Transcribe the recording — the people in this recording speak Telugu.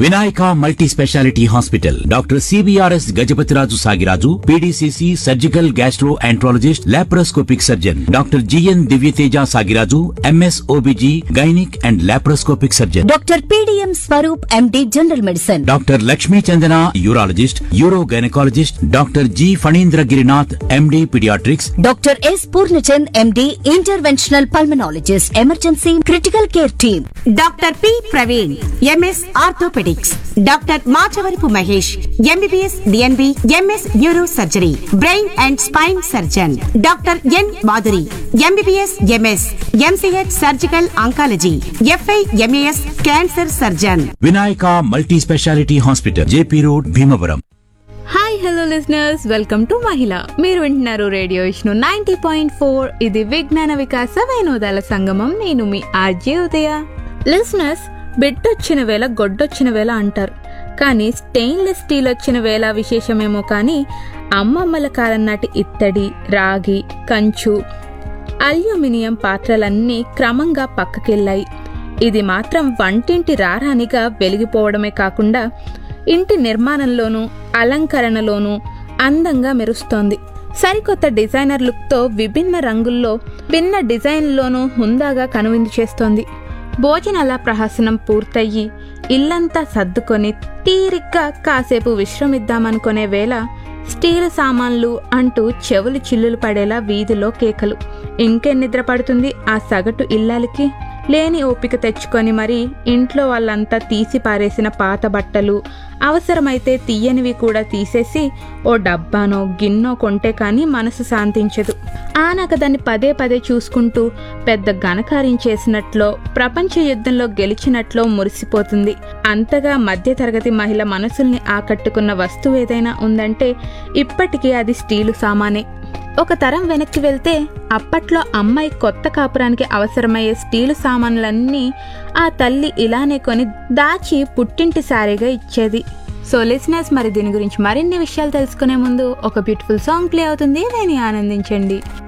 Vinayaka multi speciality hospital doctor CBRS Gajapathiraju Sagiraju PDCC surgical gastroenterologist laparoscopic surgeon doctor GN Divyateja Sagiraju MS OBG gynaec and laparoscopic surgeon doctor PDM Swaroop MD general medicine doctor Lakshmi Chandana urologist uro gynaecologist doctor G Phanindra Girinath MD paediatrics doctor S Purnachand MD interventional pulmonologist emergency critical care team doctor P Praveen MS orthopaedics doctor Machavarapu Mahesh MBBS DNB MS neuro surgery brain and spine surgeon doctor N Madhuri MBBS MS MCH surgical oncology FI MAS cancer surgeon Vinayaka multi speciality hospital JP road Bhimavaram hi hello listeners welcome to మహిళ మీరు వింటున్నారు రేడియో ఇష్ను నైంటీ పాయింట్ ఫోర్ ఇది విజ్ఞాన వికాస వినోదాల సంగమం నేను మీ ఆర్జే ఉదయ లిజనర్స్ బిడ్డొచ్చిన వేళ గొడ్డొచ్చిన వేళ అంటారు కానీ స్టెయిన్లెస్ స్టీల్ వచ్చిన వేళ విశేషమేమో కానీ అమ్మమ్మల కాలం నాటి ఇత్తడి రాగి కంచు అల్యూమినియం పాత్రలన్నీ క్రమంగా పక్కకెళ్ళాయి ఇది మాత్రం వంటింటి రారానిగా వెలిగిపోవడమే కాకుండా ఇంటి నిర్మాణంలోనూ అలంకరణలోనూ అందంగా మెరుస్తోంది సరికొత్త డిజైనర్ లుక్తో విభిన్న రంగుల్లో భిన్న డిజైన్లోనూ హుందాగా కనువిందు చేస్తోంది భోజనాల ప్రహసనం పూర్తయ్యి ఇల్లంతా సర్దుకొని తీరిగ్గా కాసేపు విశ్రమిద్దామనుకునే వేళ స్టీల్ సామాన్లు అంటూ చెవులు చిల్లులు పడేలా వీధిలో కేకలు ఇంకేం నిద్ర పడుతుంది ఆ సగటు ఇల్లాలికి లేని ఓపిక తెచ్చుకొని మరి ఇంట్లో వాళ్ళంతా తీసి పారేసిన పాత బట్టలు అవసరమైతే తీయనివి కూడా తీసేసి ఓ డబ్బానో గిన్నో కొంటే కానీ మనసు శాంతించదు ఆనక దాన్ని పదే పదే చూసుకుంటూ పెద్ద ఘనకార్యం చేసినట్లో ప్రపంచ యుద్ధంలో గెలిచినట్లో మురిసిపోతుంది అంతగా మధ్యతరగతి మహిళ మనసుల్ని ఆకట్టుకున్న వస్తువు ఏదైనా ఉందంటే ఇప్పటికీ అది స్టీలు సామానే ఒక తరం వెనక్కి వెళ్తే అప్పట్లో అమ్మాయి కొత్త కాపురానికి అవసరమయ్యే స్టీలు సామాన్లన్నీ ఆ తల్లి ఇలానే కొని దాచి పుట్టింటి సారీగా ఇచ్చేది సో లిసినర్స్ మరి దీని గురించి మరిన్ని విషయాలు తెలుసుకునే ముందు ఒక బ్యూటిఫుల్ సాంగ్ ప్లే అవుతుంది నేను ఆనందించండి